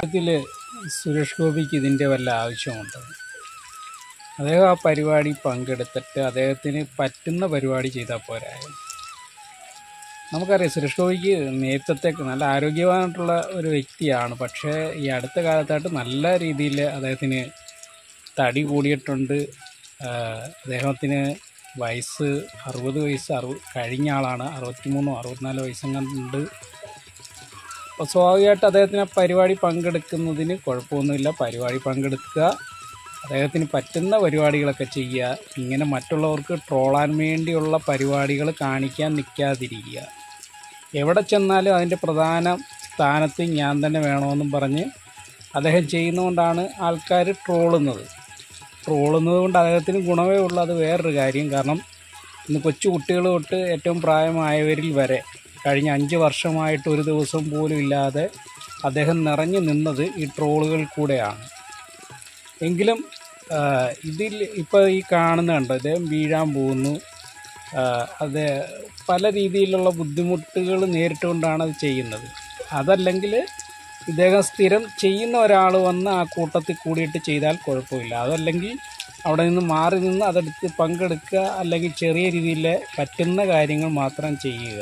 യഥാർത്ഥത്തിൽ സുരേഷ് ഗോപിക്ക് ഇതിൻ്റെ വല്ല ആവശ്യമുണ്ടോ അദ്ദേഹം ആ പരിപാടി പങ്കെടുത്തിട്ട് അദ്ദേഹത്തിന് പറ്റുന്ന പരിപാടി ചെയ്താൽ പോരായോ നമുക്കറിയാം സുരേഷ് ഗോപിക്ക് നേതൃത്വത്തെ നല്ല ആരോഗ്യവാനായിട്ടുള്ള ഒരു വ്യക്തിയാണ് പക്ഷേ ഈ അടുത്ത കാലത്തായിട്ട് നല്ല രീതിയിൽ അദ്ദേഹത്തിന് തടി കൂടിയിട്ടുണ്ട് ആഹ് അദ്ദേഹത്തിന് വയസ്സ് അറുപത് വയസ്സ് അറുപത് കഴിഞ്ഞ ആളാണ് അറുപത്തിമൂന്നോ അറുപത്തിനാലോ വയസ്സും കണ്ട് അപ്പോൾ സ്വാഭാവികമായിട്ട് അദ്ദേഹത്തിന് ആ പരിപാടി പങ്കെടുക്കുന്നതിന് കുഴപ്പമൊന്നുമില്ല പരിപാടി പങ്കെടുക്കുക അദ്ദേഹത്തിന് പറ്റുന്ന പരിപാടികളൊക്കെ ചെയ്യുക ഇങ്ങനെ മറ്റുള്ളവർക്ക് ട്രോളാൻ വേണ്ടിയുള്ള പരിപാടികൾ കാണിക്കാൻ നിൽക്കാതിരിക്കുക എവിടെ ചെന്നാലും അതിൻ്റെ പ്രധാന സ്ഥാനത്ത് ഞാൻ തന്നെ വേണമെന്നും പറഞ്ഞ് അദ്ദേഹം ചെയ്യുന്നതുകൊണ്ടാണ് ആൾക്കാർ ട്രോളുന്നത് ട്രോളുന്നത് കൊണ്ട് അദ്ദേഹത്തിന് ഗുണമേ ഉള്ളൂ അത് വേറൊരു കാര്യം കാരണം ഇന്ന് കൊച്ചു കുട്ടികൾ തൊട്ട് ഏറ്റവും പ്രായമായവരിൽ വരെ കഴിഞ്ഞ അഞ്ച് വർഷമായിട്ട് ഒരു ദിവസം പോലും ഇല്ലാതെ അദ്ദേഹം നിറഞ്ഞു നിന്നത് ഈ ട്രോളുകൾ കൂടെയാണ് എങ്കിലും ആ, ഇതിൽ ഇപ്പോൾ ഈ കാണുന്ന കണ്ടോ ഇദ്ദേഹം വീഴാൻ പോകുന്നു ആ, അത് പല രീതിയിലുള്ള ബുദ്ധിമുട്ടുകൾ നേരിട്ടുകൊണ്ടാണ് അത് ചെയ്യുന്നത് അതല്ലെങ്കിൽ ഇദ്ദേഹം സ്ഥിരം ചെയ്യുന്ന ഒരാൾ വന്ന് ആ കൂട്ടത്തിൽ കൂടിയിട്ട് ചെയ്താൽ കുഴപ്പമില്ല അതല്ലെങ്കിൽ അവിടെ നിന്ന് മാറി നിന്ന് അതെടുത്ത് പങ്കെടുക്കുക അല്ലെങ്കിൽ ചെറിയ രീതിയിൽ പറ്റുന്ന കാര്യങ്ങൾ മാത്രം ചെയ്യുക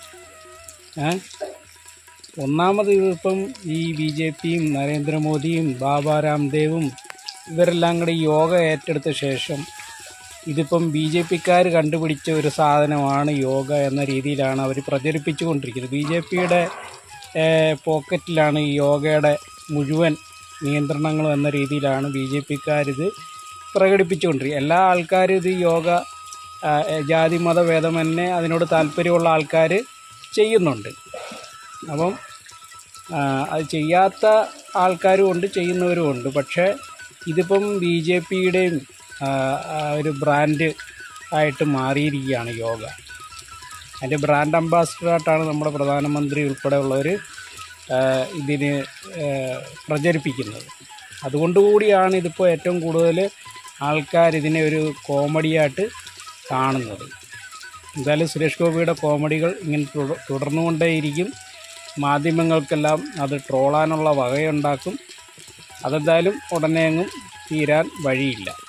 ഏ? ഒന്നാമത് ഇതിപ്പം ഈ ബി ജെ പിയും നരേന്ദ്രമോദിയും ബാബ രാംദേവും ഇവരെല്ലാം കൂടി യോഗ ഏറ്റെടുത്ത ശേഷം ഇതിപ്പം ബി ജെ പിക്കാർ കണ്ടുപിടിച്ച ഒരു സാധനമാണ് യോഗ എന്ന രീതിയിലാണ് അവർ പ്രചരിപ്പിച്ചുകൊണ്ടിരിക്കുന്നത് ബി ജെ പിയുടെ പോക്കറ്റിലാണ് ഈ യോഗയുടെ മുഴുവൻ നിയന്ത്രണങ്ങളും എന്ന രീതിയിലാണ് ബി ജെ പിക്കാരിത് പ്രകടിപ്പിച്ചുകൊണ്ടിരിക്കുന്നത് എല്ലാ ആൾക്കാരും ഇത് യോഗ ആ, ജാതി മതഭേദമന്യേ അതിനോട് താല്പര്യമുള്ള ആൾക്കാർ ചെയ്യുന്നുണ്ട് അപ്പം ആ, അത് ചെയ്യാത്ത ആൾക്കാരും ഉണ്ട് ചെയ്യുന്നവരും ഉണ്ട് പക്ഷേ ഇതിപ്പം ബി ജെ പിയുടെയും ഒരു ബ്രാൻഡ് ആയിട്ട് മാറിയിരിക്കുകയാണ് യോഗ അതിൻ്റെ ബ്രാൻഡ് അംബാസിഡറായിട്ടാണ് നമ്മുടെ പ്രധാനമന്ത്രി ഉൾപ്പെടെയുള്ളവർ ഇതിന് ആ, പ്രചരിപ്പിക്കുന്നത് അതുകൊണ്ടുകൂടിയാണ് ഇതിപ്പോൾ ഏറ്റവും കൂടുതൽ ആൾക്കാർ ഇതിനെ ഒരു കോമഡിയായിട്ട് കാണുന്നത് എന്തായാലും സുരേഷ് ഗോപിയുടെ കോമഡികൾ ഇങ്ങനെ തുട- തുടർന്നുകൊണ്ടേയിരിക്കും മാധ്യമങ്ങൾക്കെല്ലാം അത് ട്രോളാനുള്ള വകയുണ്ടാക്കും അതെന്തായാലും ഉടനെ എങ്ങും തീരാൻ വഴിയില്ല